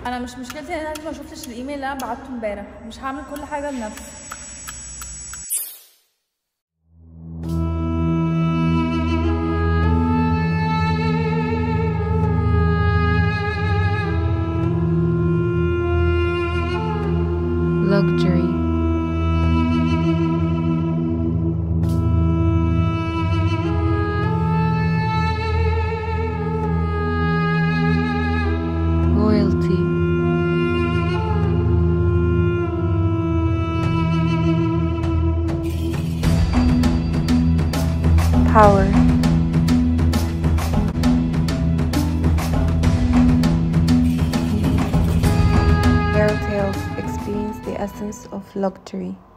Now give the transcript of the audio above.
انا مش مشكلتي ان انا ما شفتش الايميل اللي انا بعته امبارح مش هعمل كل حاجه لنفسي luxury royalty power fairy tales experience the essence of luxury